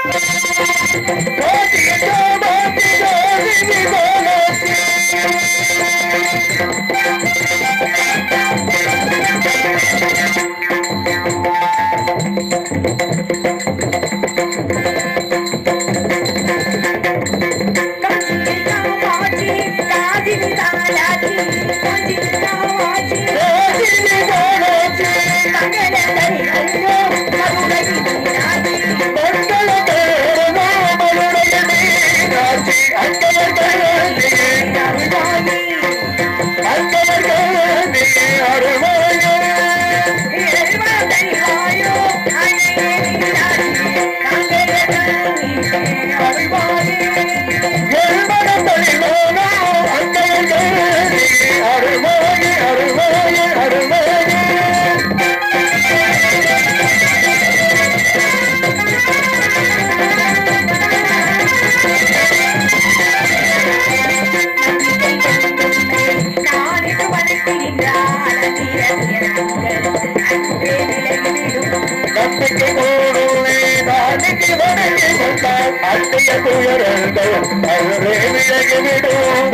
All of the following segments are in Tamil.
அத்தைய துயரங்கள் அவரே விலகிவிடும்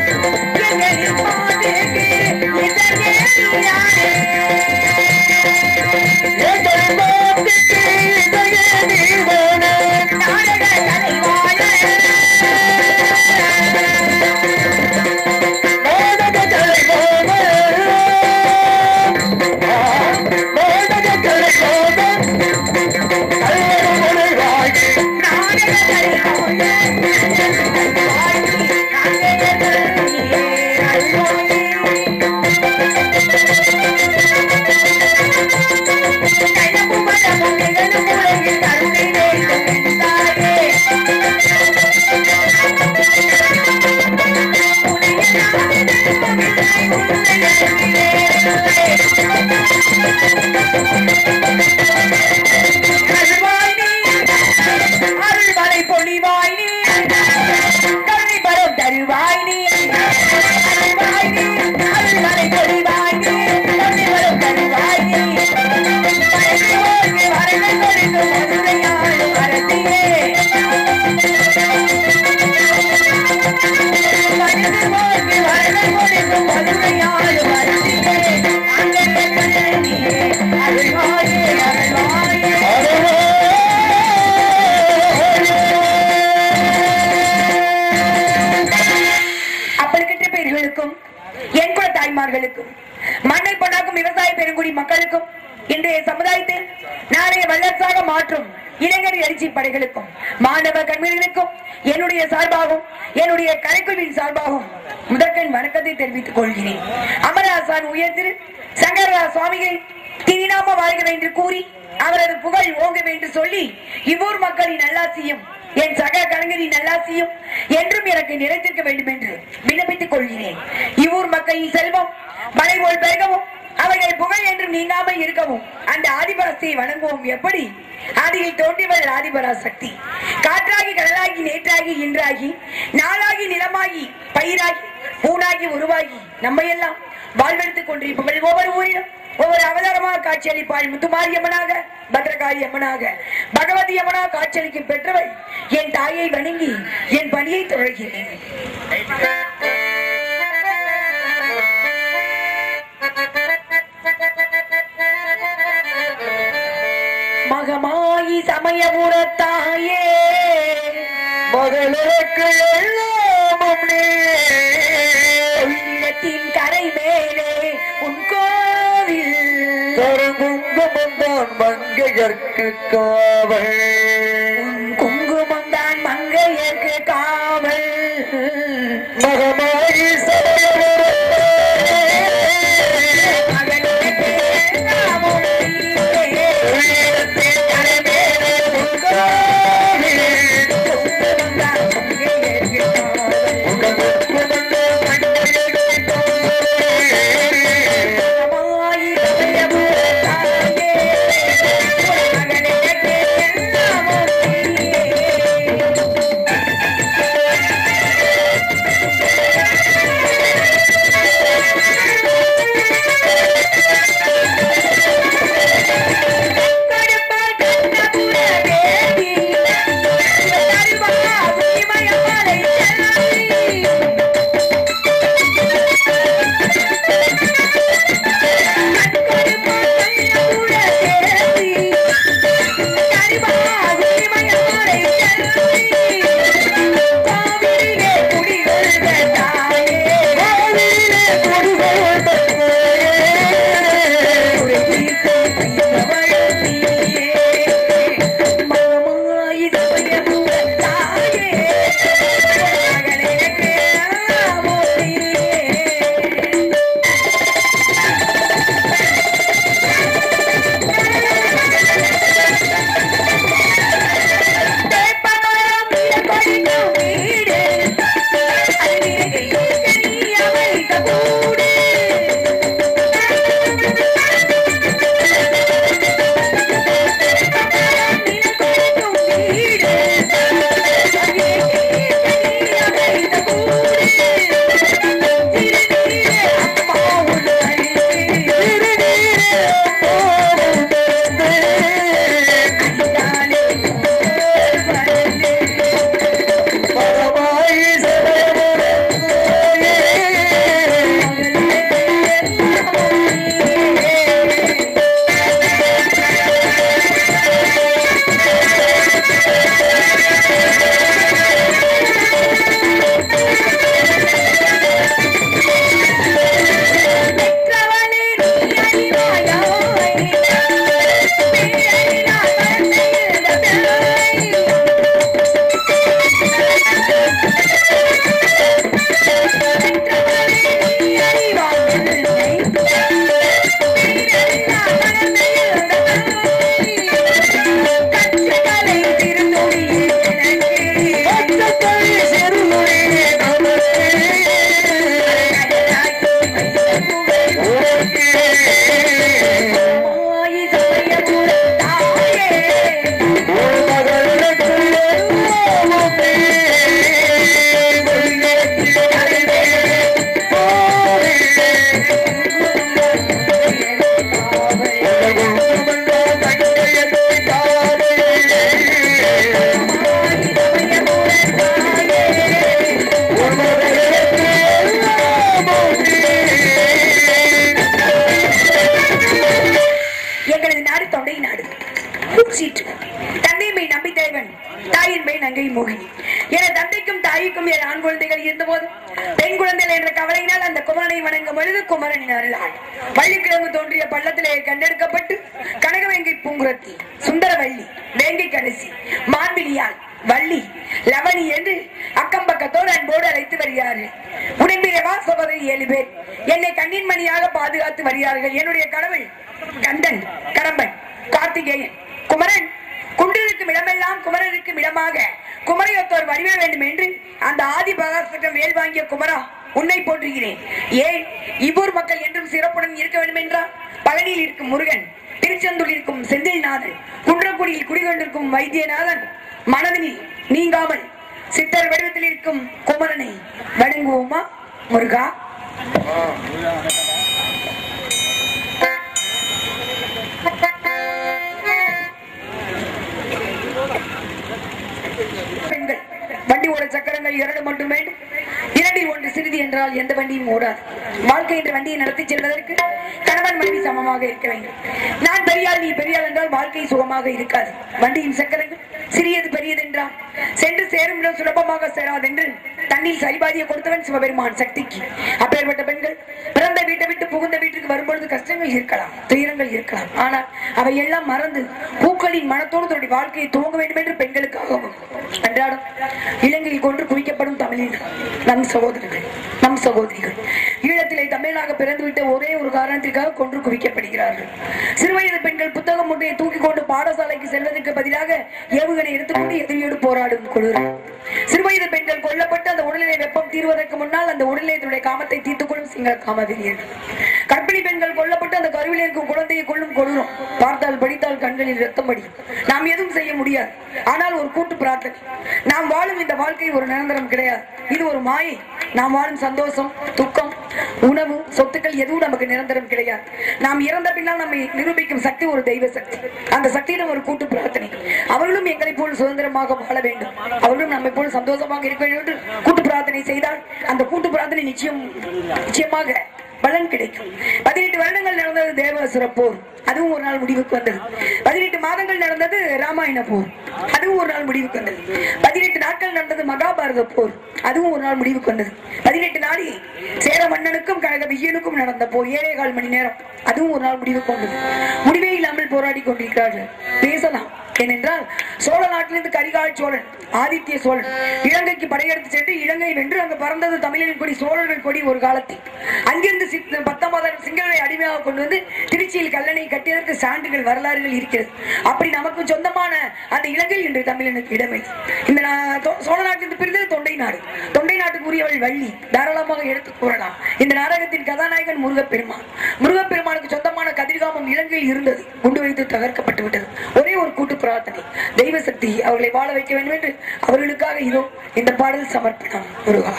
எங்கள் பாட்டுக்கு இதையே நீதானே நாடக கலைமோக நாடக கலைமோக கல்லறு முனைவாகி அருள்மலை பொழிவாய் நீ கருணை பரம் தருவாய் நீ அருள்வாய் நீ அருள்மலை பொழிவாய் நீ கருணை பரம் தருவாய் நீ பழனியோர்க்கு வரங்கள் கொடுக்கும் மதுரையாள் வரத்திலே பழனியோர்க்கு வரங்கள் கொடுக்கும் மதுரையாள் வரத்திலே அங்கே நீயே அருள்வாயே அருள்வாயே அப்பழுக்கற்ற பேர்களுக்கும் என் குல தாய்மார்களுக்கும் மண்ணை பொன்னாக்கும் விவசாய பெருங்குடி மக்களுக்கும் இன்றைய சமுதாயத்தை நாளைய வல்லரசாக மாற்றும் இளைஞர் எழுச்சி படைகளுக்கும் மாணவ கண்மணிகளுக்கும் என்னுடைய சார்பாகவும் என்னுடைய கலைக்குழுவின் சார்பாகவும் முதற்கண் வணக்கத்தை தெரிவித்துக் கொள்கிறேன் அமராசான் உயர்திரு சங்கரா சுவாமிகள் திரிநாம வாழ்க என்று கூறி அவரது புகழ் ஓங்க என்று சொல்லி இவ்வூர் மக்களின் நல்லாசியும் என் சக கலைஞரின் நல்லாசியும் என்றும் எனக்கு நிறைத்திருக்க வேண்டும் என்று விண்ணப்பித்துக் கொள்கிறேன் இவ்வூர் மக்களின் செல்வம் மலை போல் பெருகவும் அவர்கள் புகழ் என்றும் நீங்காமல் இருக்கவும் அந்த ஆதிபராசத்தை வணங்குவோம் எப்படி ஆதியில் தோன்றியவள் ஆதிபரா சக்தி காற்றாகி கடலாகி நேற்றாகி இன்றாகி நாளாகி நிலமாகி பயிராகி பூனாகி உருவாகி நம்மையெல்லாம் வாழ்வெடுத்துக் கொண்டிருப்பவள் ஒவ்வொரு ஊரிலும் ஒவ்வொரு அவதாரமாக காட்சியளிப்பாள் முத்துமாரி அம்மனாக பத்ரகாளி அம்மனாக பகவதி அம்மனாக காட்சியளிக்கும் பெற்றவள் என் தாயை வணங்கி என் பணியை தொடர்கிறேன் மகமாயி சமயபுரத்தாயே மகளுக்கு எல்லாமும் நீ உள்ளத்தின் கரை மேலே உன் கோவில் கருங்குங்குமம் தான் மங்கையர்க்கு காவல் உன் குங்குமம் தான் மங்கையர்க்கு காவல் மகமாயி சமயபுரத்தே மகளுக்கு நாமும் தீர்த்தே. உள்ளத்தின் கரைமேலே உன் காவல். குங்குமம் தான் மங்கையர்க்கு காவல். உகமுக்குமந்த மங்கையர்க்கு காவல். மகமாயி சமயபுரத்தாயே, உன் மகளுக்கு நாமும் தீர்த்தே. மகன் தாயின் மேல் நங்கை மோகினி என தந்தைக்கும் தாய்க்கும் என் ஆண் குழந்தைகள் இருந்தபோது பெண் குழந்தைகள் என்ற கவலையினால் அந்த குமரனை வணங்கும் பொழுது குமரனின் அருளாள் வள்ளிக்கிழங்கு தோன்றிய பள்ளத்திலே கண்டெடுக்கப்பட்டு கனகவேங்கை பூங்குரத்தி சுந்தரவள்ளி வேங்கை கடைசி மான்விழியால் வள்ளி லவணி என்று அக்கம் பக்கத்தோடு அன்போடு அழைத்து வருகிறார்கள் உடம்பிலே வா சகோதரி ஏழு பேர் என்னை கண்ணின் மணியாக பாதுகாத்து வருகிறார்கள் என்னுடைய கடவுள் கந்தன் கடம்பன் கார்த்திகேயன் குமரன் குன்றிருக்கும் இடமெல்லாம் குமரனுக்கும் இடமாக குமரையொத்தோர் வடிவ வேண்டும் என்று அந்த ஆதி பகாசகம் வேல் வாங்கிய குமரா உன்னை போற்றுகிறேன் ஏன் இவ்வூர் மக்கள் என்றும் சிறப்புடன் இருக்க வேண்டும் என்றால் பழனியில் இருக்கும் முருகன் திருச்செந்தூரில் இருக்கும் செந்தில்நாதன் குன்றக்குடியில் குடிகொண்டிருக்கும் வைத்தியநாதன் மனதில் நீங்காமல் சித்தர் வடிவத்தில் இருக்கும் குமரனை வணங்குவோமா முருகா பெண்கள் வண்டி ஓட சக்கரங்கள் இரண்டு மட்டும் வேண்டும் இரண்டில் ஒன்று சிறிது என்றால் எந்த வண்டியும் ஓடாது வாழ்க்கை என்ற வண்டியை நடத்தி செல்வதற்கு கணவன் மனைவி சமமாக இருக்க வேண்டும் நான் பெரியாள் நீ பெரியாள் என்றால் வாழ்க்கை சுகமாக இருக்காது வண்டியின் சக்கரங்கள் சிறியது பெரியது என்றால் சென்று சேரும் இடம் சுலபமாக சேராது என்று தண்ணில் சரிபாதியை கொடுத்தவன் சிவபெருமான் சக்திக்கு அப்பேற்பட்ட பெண்கள் பிறந்த வீட்டை விட்டு புகுந்த வீட்டுக்கு வரும்பொழுது கஷ்டங்கள் இருக்கலாம் துயரங்கள் இருக்கலாம் ஆனால் அவை எல்லாம் மறந்து பூக்களின் மனத்தோடு தன்னுடைய வாழ்க்கையை துவங்க வேண்டும் என்று பெண்களுக்காகவும் அன்றாடம் இலங்கையில் கொன்று குவிக்கப்படும் தமிழினர் நம் சகோதரர்கள் நம் சகோதரிகள் ஈழத்திலே தமிழனாக பிறந்துவிட்ட ஒரே ஒரு காரணத்திற்காக கொன்று குவிக்கப்படுகிறார்கள் சிறுவயது பெண்கள் புத்தகம் ஒன்றையை தூக்கி கொண்டு பாடசாலைக்கு செல்வதற்கு பதிலாக ஏவுகணை எடுத்துக்கொண்டு எதிரியோடு போராடும் குளிர் சிறுவயது பெண்கள் கொல்லப்பட்டு அந்த உடல்நிலை வெப்பம் தீர்வதற்கு முன்னால் அந்த உடல்நிலை தன்னுடைய காமத்தை தீர்த்துக் கொள்ளும் சிங்கள காமவெறியர்கள் கர்ப்பிணி பெண்கள் கொல்லப்பட்டு அந்த கருவில் இருக்கும் குழந்தையை கொள்ளும் கொள்ளும் பார்த்தால் படித்தால் கண்களில் ரத்தம் படி நாம் எதுவும் செய்ய முடியாது ஆனால் ஒரு கூட்டு பிரார்த்தனை நாம் வாழும் இந்த வாழ்க்கை ஒரு நிரந்தரம் கிடையாது இது ஒரு மாயை நாம் வாழும் சந்தோஷம் துக்கம் உணவு சொத்துக்கள் எதுவும் நமக்கு நிரந்தரம் கிடையாது நாம் இறந்த பின்னால் நம்மை நிரூபிக்கும் சக்தி ஒரு தெய்வ சக்தி அந்த சக்தியிடம் ஒரு கூட்டு பிரார்த்தனை அவர்களும் எங்களை போல் சுதந்திரமாக வாழ வேண்டும் அவர்களும் நம்மை போல் சந்தோஷமாக இருக்க வேண்டும் என்று கூட்டு பிரார்த்தனை செய்தால் அந்த கூட்டு பிரார்த்தனை நிச்சயம் நிச்சயமாக பலன் கிடைக்கும் பதினெட்டு வருடங்கள் நடந்தது தேவாசுர போர் அதுவும் ஒரு நாள் முடிவுக்கு வந்தது பதினெட்டு மாதங்கள் நடந்தது ராமாயண போர் அதுவும் ஒரு நாள் முடிவுக்கு வந்தது பதினெட்டு நாட்கள் நடந்தது மகாபாரத போர் அதுவும் ஒரு நாள் முடிவுக்கு வந்தது பதினெட்டு நாளில் சேர மன்னனுக்கும் கழக விஜயனுக்கும் நடந்த போர் ஏழே கால் மணி நேரம் அதுவும் ஒரு நாள் முடிவுக்கு வந்தது முடிவே இல்லாமல் போராடி கொண்டிருக்கிறார்கள் பேசலாம் ஏனென்றால் சோழ நாட்டிலிருந்து கரிகால் சோழன் ஆதித்ய சோழன் இலங்கைக்கு படையெடுத்து சென்று இலங்கை வென்று அங்கு பறந்தது தமிழரின் கொடி சோழர்கள் கொடி ஒரு காலத்தில் அங்கிருந்து சி- பத்தொன்பதாயிரம் சிங்களரை அடிமையாக கொண்டு வந்து திருச்சியில் கல்லணை கட்டியதற்கு சான்றுகள் வரலாறுகள் இருக்கிறது அப்படி நமக்கு சொந்தமான அந்த இலங்கை இன்று தமிழனுக்கு இடமே இந்த நா- தொ- சோழ நாட்டிலிருந்து பிரிந்தது தொண்டை நாடு தொண்டை நாட்டுக்கு உரியவள் வள்ளி தாராளமாக எடுத்து கூறலாம் இந்த நாடகத்தின் கதாநாயகன் முருகப்பெருமான் முருகப்பெருமானுக்கு சொந்தமான கதிர்காமம் இலங்கையில் இருந்தது குண்டு வைத்து தகர்க்கப்பட்டு விட்டது ஒரே ஒரு கூட்டு பிரார்த்தனை தெய்வ சக்தி அவர்களை வாழ வைக்க வேண்டும் என்று அவர்களுக்காக இதோ இந்த பாடல் சமர்ப்பணம் முருகா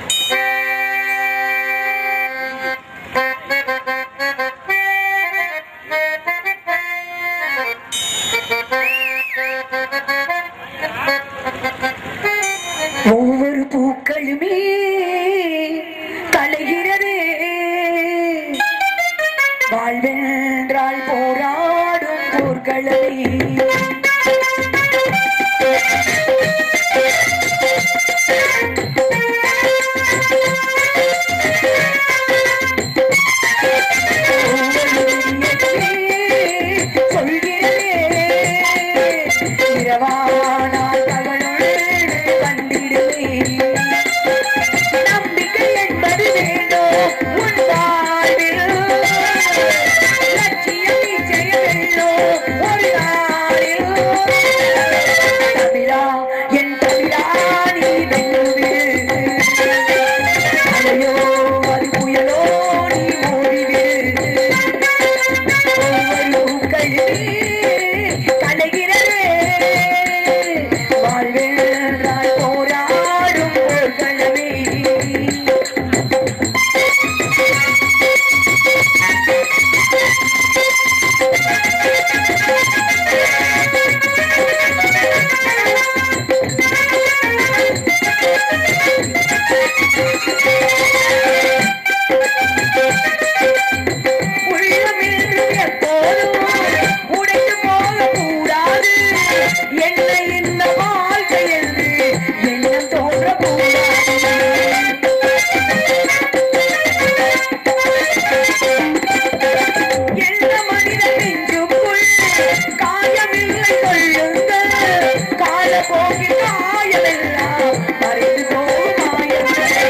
ஒவ்வொரு பூக்களுமே கலைகிறதே வாழ்வென்றால் போராடும் போர்க்களமே போகிற காயமெல்லாம் மறைந்து போகும் மாயங்களே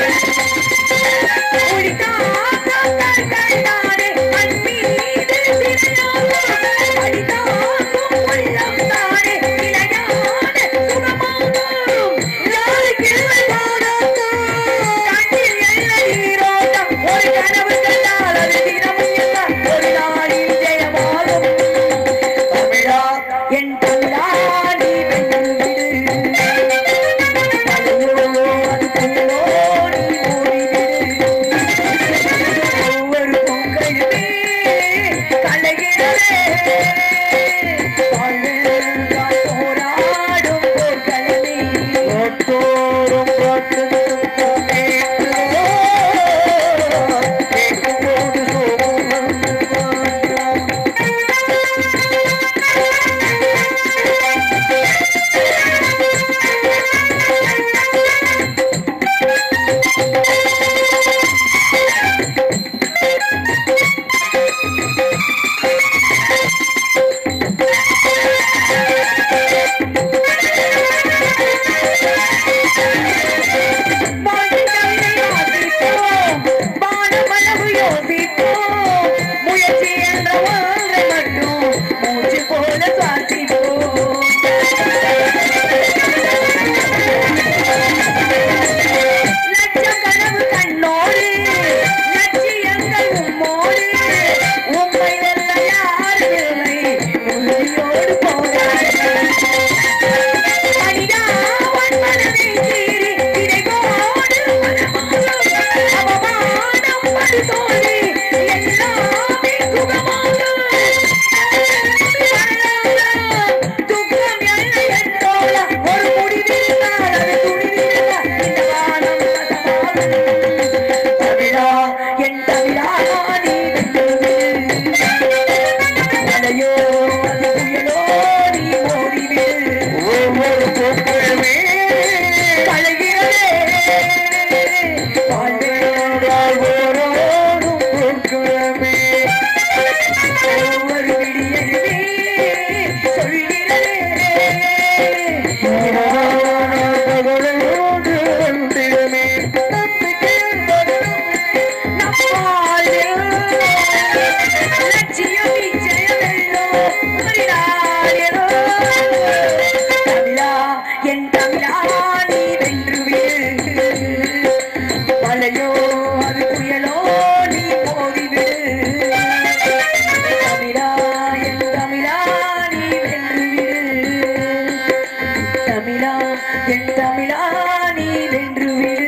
என் தமிழா நீ வென்று விடு ஒவ்வொரு பொங்கலுமே கலைகிறதே வாழ்வில் போராடும் போர்களே காத்தோறும் காத்திருக்கும் நேற்றோ, கேட்கும்போது சோகம் வாழ்வினை வாசிப்போம் வானமளவு யோசிப்போம் முயற்சி என்ற ஒன்றை மட்டும் மூச்சு போல சுவாசிப்போம் லட்சம் கனவு கண்ணோடு லட்சியங்கள் உம்மோடு உம்மை வெல்ல யாரும் இல்லை உறுதியோடு போராடுங்கள் மனிதா உன் மனதை சீறி இறைவோடு மனமாகும் அவமானம் பரிசோதி எல்லாமே சுகமாகும் துக்கம் என்ன என்றோல ஒரு முடிவிருந்தால் அது துணிவிருந்தால் இந்த வானம் வசமாகும் தமிழா என் தமிழா நீ வென்று மலையோ அது புயலோ நீ ஓடிவிடு ஒவ்வொரு பொங்கலுமே கலைகிறதே வாழ்வே வாழ்வோரோடும் பொங்கலுமே ஒவ்வொரு விடியலுமே சொல்கிறதே பகலோடு வந்திடுமே நம் வாழ்வில் லட்சியம் நிச்சயமெல்லோ ஒரு நாளேதோ. தமிழா என் தமிழா நீ வென்று விடு மலையோ அது புயலோ நீ போடிவிடு தமிழா என் தமிழா நீ வென்று விடு தமிழா என் தமிழா நீ வென்று விடு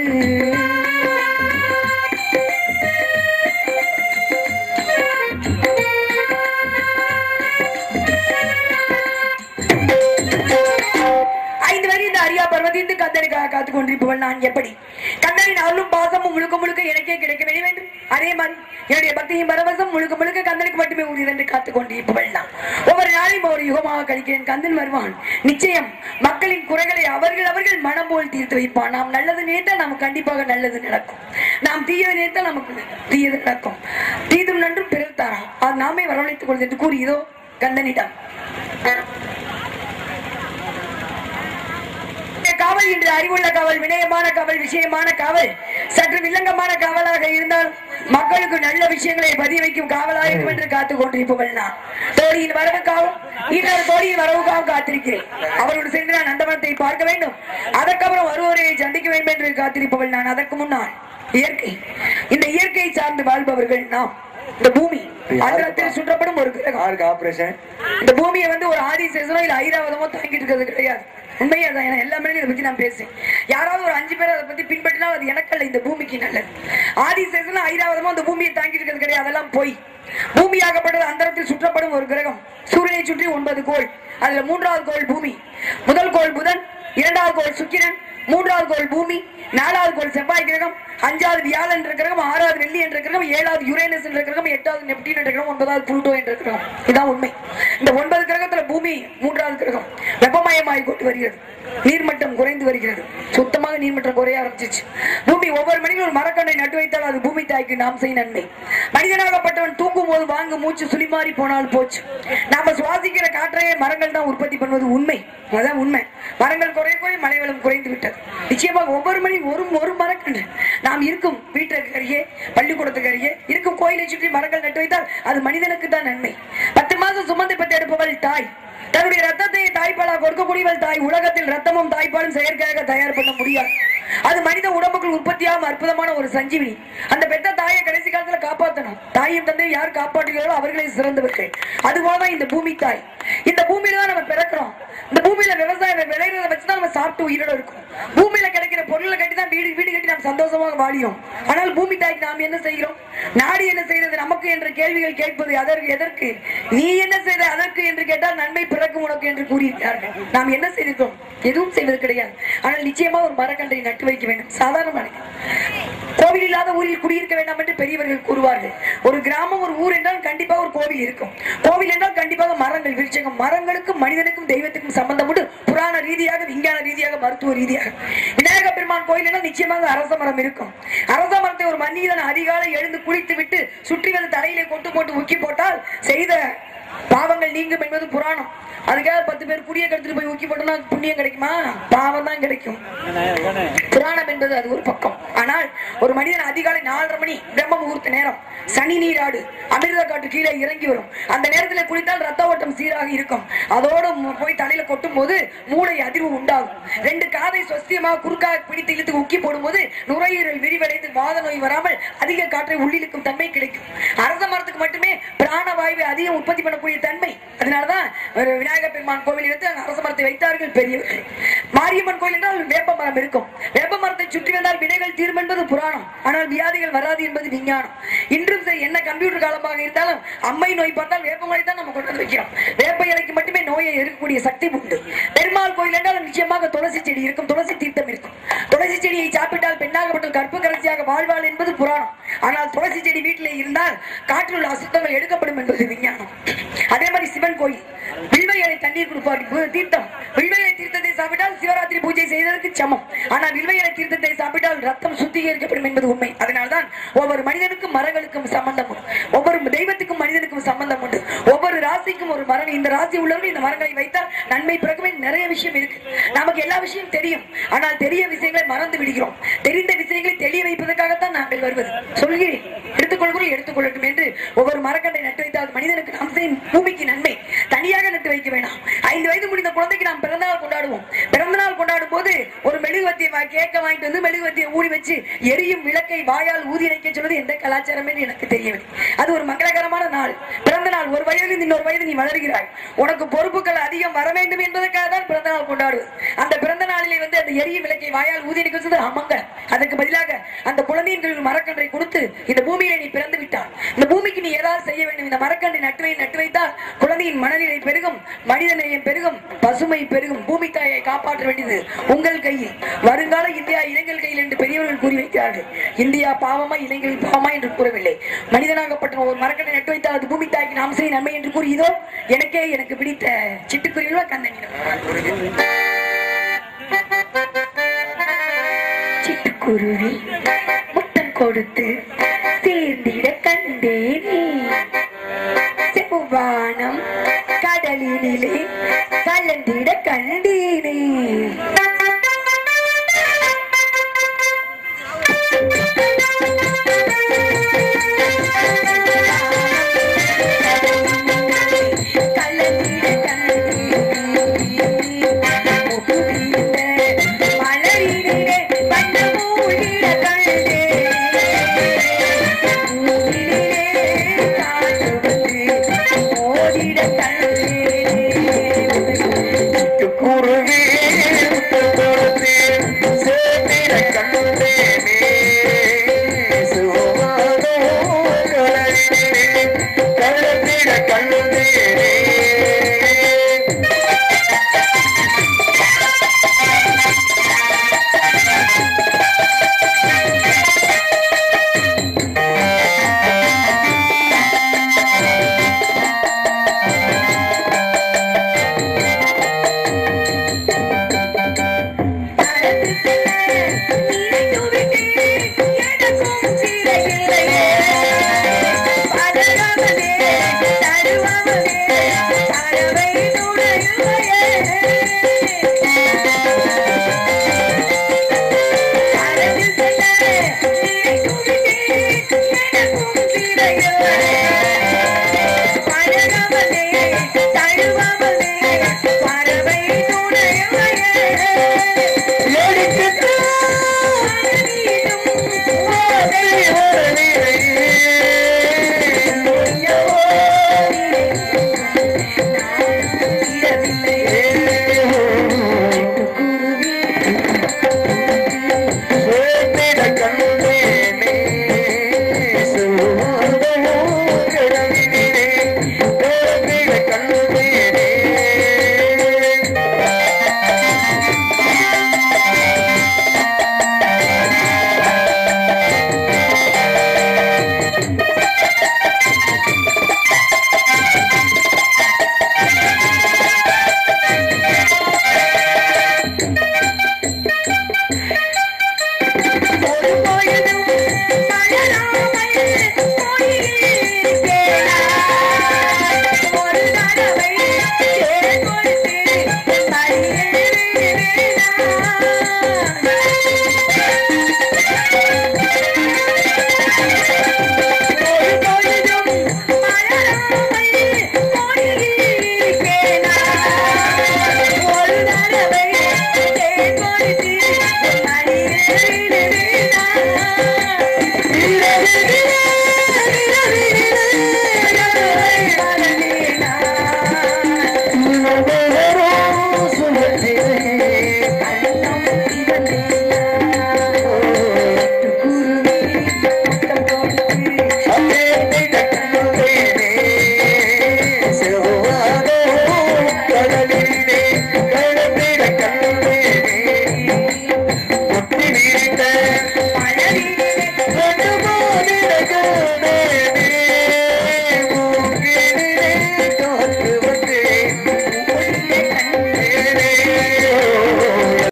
ஐந்து வரை இந்த அரியா பர்வதிந்து கந்தனுக்காக காத்துக் கொண்டிருப்பவள் நான் எப்படி கந்தனின் அருளும் பாசமும் முழுக்க முழுக்க எனக்கே கிடைக்க வேண்டி வேண்டும் அதே மாதிரி என்னுடைய பக்தியின் பரவசம் முழுக்க முழுக்க கந்தனுக்கு மட்டுமே உரியதென்று காத்துக் கொண்டிருப்பவள் நான் ஒவ்வொரு நாளையும் ஒரு யுகமாக கழிக்கிறேன் கந்தன் வருவான் நிச்சயம் மக்களின் குறைகளை அவர்கள் அவர்கள் மனம் போல் தீர்த்து வைப்பான் நாம் நல்லது நினைத்தால் நமக்கு கண்டிப்பாக நல்லது நடக்கும் நாம் தீயது நினைத்தால் நமக்கு தீயது நடக்கும் தீதும் நன்றும் பிறர் தாராம் அது நாமே வரவழைத்துக் கொள்வது என்று கூறி இதோ கந்தனிடம் காவல் இன்று அறிவுள்ள காவல் வினயமான காவல் விஷயமான காவல் சற்று வில்லங்கமான காவலாக இருந்தால் மக்களுக்கு நல்ல விஷயங்களை பதிய வைக்கும் காவலாக இருக்கும் என்று காத்துக் கொண்டிருப்பவள் நான் தோழியின் வரவுக்காகவும் இன்னொரு தோழியின் வரவுக்காகவும் காத்திருக்கிறேன் அவரோடு சென்று நான் நந்தவனத்தை பார்க்க வேண்டும் அதற்கப்புறம் வருவோரை சந்திக்க வேண்டும் என்று காத்திருப்பவள் நான் அதற்கு முன்னால் இயற்கை இந்த இயற்கையை சார்ந்து வாழ்பவர்கள் நாம் இந்த பூமி அந்தரத்தில் சுற்றப்படும் ஒரு கிரகம் யாருக்கு ஆபரேஷன் இந்த பூமியை வந்து ஒரு ஆதி சேசனோ இல்ல ஐராவதமோ தாங்கிட்டு இருக்கிறது கிடையாது உண்மையா தான் ஏன்னா எல்லா மனிதனும் இதை பத்தி நான் பேசுறேன் யாராவது ஒரு அஞ்சு பேர் அதை பத்தி பின்பற்றினால் அது எனக்கல்ல இந்த பூமிக்கு நல்லது ஆதி சேசனும் ஐராவதமோ அந்த பூமியை தாங்கிட்டு இருக்கிறது கிடையாது அதெல்லாம் போய் பூமியாகப்பட்டது அந்தரத்தில் சுற்றப்படும் ஒரு கிரகம் சூரியனை சுற்றி ஒன்பது கோள் அதுல மூன்றாவது கோள் பூமி முதல் கோள் புதன் இரண்டாவது கோள் சுக்கிரன் மூன்றாவது கோள் பூமி நாலாவது கோள் செவ்வாய் கிரகம் அஞ்சாவது வியாழன் என்ற கிரகம் ஆறாவது வெள்ளி என்ற கிரகம் ஏழாவது யுரேனஸ் என்ற கிரகம் எட்டாவது நெப்டின் என்ற கிரகம் ஒன்பதாவது புளூட்டோ என்ற கிரகம் இதான் உண்மை இந்த ஒன்பது கிரகத்துல பூமி மூன்றாவது கிரகம் வெப்பமயமாகி கொண்டு வருகிறது நீர்மட்டம் குறைந்து வருகிறது சுத்தமாக நீர்மட்டம் குறைய ஆரம்பிச்சிச்சு பூமி ஒவ்வொரு மனிதனும் ஒரு மரக்கண்ணை நட்டு வைத்தால் அது பூமி தாய்க்கு நாம் செய்ய நன்மை மனிதனாகப்பட்டவன் தூங்கும் போது வாங்க மூச்சு சுழிமாறி போனால் போச்சு நாம சுவாசிக்கிற காற்றையே மரங்கள் தான் உற்பத்தி பண்ணுவது உண்மை அதான் உண்மை மரங்கள் குறைய குறைய மழை வளம் குறைந்து விட்டது நிச்சயமாக ஒவ்வொரு மணி ஒரு ஒரு மரக்கன்று நாம் இருக்கும் வீட்டுக்கு அருகே பள்ளிக்கூடத்துக்கு அருகே இருக்கும் கோயிலை சுற்றி மரங்கள் நட்டு வைத்தால் அது மனிதனுக்கு தான் நன்மை பத்து மாதம் சுமந்து பெற்று எடுப்பவள் தாய் தன்னுடைய ரத்தத்தை தாய்ப்பாலா கொடுக்கக்கூடியவள் தாய் உலகத்தில் ரத்தமும் தாய்ப்பாலும் செயற்கையாக தயார் பண்ண முடியாது அது மனித உடம்புக்குள் உற்பத்தியாகும் அற்புதமான ஒரு சஞ்சீவினி அந்த பெத்த தாயை கடைசி காலத்துல காப்பாத்தணும் தாயும் தந்தையும் யார் காப்பாற்றுகிறாரோ அவர்களே சிறந்தவர்கள் அதுபோலதான் இந்த பூமி தாய் இந்த பூமியில தான் நம்ம பிறக்கிறோம் இந்த பூமியில விவசாயம் விளையிறத வச்சுதான் நம்ம சாப்பிட்டு உயிரோட இருக்கும் பூமியில கிடைக்கிற பொருளை கட்டி தான் வீடு வீடு கட்டி நாம் சந்தோஷமாக வாழியோம் ஆனால் பூமி தாய்க்கு நாம் என்ன செய்கிறோம் நாடு என்ன செய்கிறது நமக்கு என்ற கேள்விகள் கேட்பது அதற்கு எதற்கு நீ என்ன செய்த அதற்கு என்று கேட்டால் நன்மை பிறக்கும் உனக்கு என்று கூறியிருக்கிறார்கள் நாம் என்ன செய்திருக்கோம் எதுவும் செய்வது கிடையாது ஆனால் நிச்சயமா ஒரு மரக்கன்றை நட்டு வைக்க வேண்டும் சாதாரணமான கோவில் இல்லாத ஊரில் குடியிருக்க வேண்டாம் என்று பெரியவர்கள் கூறுவார்கள் ஒரு கிராமம் ஒரு ஊர் என்றால் கண்டிப்பாக ஒரு கோவில் இருக்கும் கோவில் என்றால் கண்டிப்பாக மரங்கள் விருட்சகம் மரங்களுக்கும் மனிதனுக்கும் தெய்வத்துக்கும் சம்பந்தம் உண்டு புராண ரீதியாக விஞ்ஞான ரீதியாக மருத்துவ ரீதியாக விநாயக பெருமான் கோயில் என்றால் நிச்சயமாக அரச மரம் இருக்கும் அரச மரத்தை ஒரு மனிதன் அதிகாலை எழுந்து குளித்து விட்டு சுற்றி வந்து தலையிலே கொட்டு போட்டு உக்கி போட்டால் செய்த பாவங்கள் நீங்கும் என்பது புராணம் அதுக்காக பத்து பேர் குடிய கெடுத்துட்டு போய் ஊக்கி போட்டோம்னா புண்ணியம் கிடைக்குமா பாவம் தான் கிடைக்கும் புராணம் என்பது அது ஒரு பக்கம் ஆனால் ஒரு மனிதன் அதிகாலை நாலரை மணி பிரம்ம முகூர்த்த நேரம் சனி நீராடு அமிர்த காற்று கீழே இறங்கி வரும் அந்த நேரத்தில் குளித்தால் ரத்த ஓட்டம் சீராக இருக்கும் அதோடு மு- போய் தலையில கொட்டும் போது மூளை அதிர்வு உண்டாகும் ரெண்டு காதை சொஸ்தியமாக குறுக்காக பிடித்து இழுத்து உக்கி போடும்போது நுரையீரல் விரிவடைந்து வாத நோய் வராமல் அதிக காற்றை உள்ளிழுக்கும் தன்மை கிடைக்கும் அரச மரத்துக்கு மட்டுமே பிராணவாயுவை அதிகம் உற்பத்தி பண்ணக்கூடிய தன்மை அதனாலதான் ஒரு விநாயகர் பெருமான் கோவில் எடுத்து அங்க அரச மரத்தை வைத்தார்கள் பெரியவர்கள் மாரியம்மன் கோயில் என்றால் வேப்ப மரம் இருக்கும் வேப்ப மரத்தை சுற்றி வந்தால் வினைகள் தீரும் என்பது புராணம் ஆனால் வியாதிகள் வராது என்பது விஞ்ஞானம் இன்றும் சரி என்ன கம்ப்யூட்டர் காலமாக இருந்தாலும் அம்மை நோய் பார்த்தால் வேப்ப மரை தான் நம்ம கொண்டு வந்து வைக்கிறோம் வேப்ப இலைக்கு மட்டுமே நோயை எதிர்க்கக்கூடிய சக்தி உண்டு பெருமாள் கோயில் என்றால் நிச்சயமாக துளசி செடி இருக்கும் துளசி தீர்த்தம் இருக்கும் துளசி செடியை சாப்பிட்டால் பெண்ணாகப்பட்ட கற்பு கரசியாக வாழ்வாள் என்பது புராணம் ஆனால் துளசி செடி வீட்டிலே இருந்தால் காற்றில் உள்ள அசுத்தங்கள் எடுக்கப்படும் என்பது விஞ்ஞானம் அதே மாதிரி சிவன் கோயில் வில்வ இலை தண்ணீர் கொடுப்பார் பு- தீர்த்தம் வில்வ இலை தீர்த்தத்தை சாப்பிட்டால் சிவராத்திரி பூஜை செய்ததற்கு சமம் ஆனால் வில்வ இலை தீர்த்தத்தை சாப்பிட்டால் ரத்தம் சுத்திகரிக்கப்படும் என்பது உண்மை அதனால்தான் ஒவ்வொரு மனிதனுக்கும் மரங்களுக்கும் சம்பந்தம் உண்டு ஒவ்வொரு தெய்வத்துக்கும் மனிதனுக்கும் சம்பந்தம் உண்டு ஒவ்வொரு ராசிக்கும் ஒரு மரம் இந்த ராசி உள்ளவர்கள் இந்த மரங்களை வைத்தால் நன்மை பிறகுமே நிறைய விஷயம் இருக்கு நமக்கு எல்லா விஷயம் தெரியும் ஆனால் தெரிய விஷயங்களை மறந்து விடுகிறோம் தெரிந்த விஷயங்களை தெளிய வைப்பதற்காகத்தான் நாங்கள் வருவது சொல்கிறேன் எடுத்துக்கொள்கிறோம் எடுத்துக்கொள்ளட்டும் என்று ஒவ்வொரு மரக்கண்டை நட்டு வைத்தால் அது மனிதனுக்கு நாம் செய்யும் பூமிக்கு நன்மை தனியாக நட்டு வைக்க வேண்டாம் ஐந்து வயது முடிந்த குழந்தைக்கு நாம் பிறந்தநாள் கொண்டாடுவோம் பிறந்தநாள் கொண்டாடும் போது ஒரு மெழுகுவத்தியை வா- கேக்க வாங்கிட்டு வந்து மெழுகுவத்தியை ஊடி வச்சு எரியும் விளக்கை வாயால் ஊதி வைக்க சொல்வது எந்த கலாச்சாரம் என்று எனக்கு தெரியவில்லை அது ஒரு மங்களகரமான நாள் பிறந்த நாள் ஒரு வயதில் இன்னொரு வயது நீ வளர்கிறாய் உனக்கு பொறுப்புகள் அதிகம் வர வேண்டும் என்பதற்காக தான் பிறந்த நாள் கொண்டாடுவது அந்த பிறந்த நாளிலே வந்து அந்த எரியும் விளக்கை வாயால் ஊதி வைக்க சொல்வது அமங்கலம் அதற்கு பதிலாக அந்த குழந்தையின் கையில் மரக்கன்றை கொடுத்து இந்த பூமியிலே நீ பிறந்து விட்டால் இந்த பூமிக்கு நீ ஏதாவது செய்ய வேண்டும் இந்த மரக்கன்றை நட்டு வை நட்டு வைத்தால் குழந்தையின் மனநிலை பெருகும் மனிதநேயம் பெருகும் பசுமை பெருகும் பூமி தாயை காப்பாற்ற வேண்டியது உங்கள் கையில் வருங்கால இந்தியா இளைஞர் கையில் என்று பெரியவர்கள் கூறி வைக்கிறார்கள் இந்தியா பாவமா இளைஞர்கள் பாவமா என்று கூறவில்லை மனிதனாகப்பட்ட ஒரு மரக்கன்றை நட்டு வைத்தால் அது பூமி தாய்க்கு நாம் செய்ய நன்மை என்று கூறி இதோ எனக்கே எனக்கு பிடித்த சிட்டுக்குருவிகளோ கந்தனிடம் சிட்டுக்குருவி முத்தம் கொடுத்து சேர்ந்திட கண்டேனே செவ்வானம் கடலினிலே கலந்திட கண்டேனே கலந்திட கண்டேனே மலரிலே வண்ண மூடிட கண்டேனே குருவி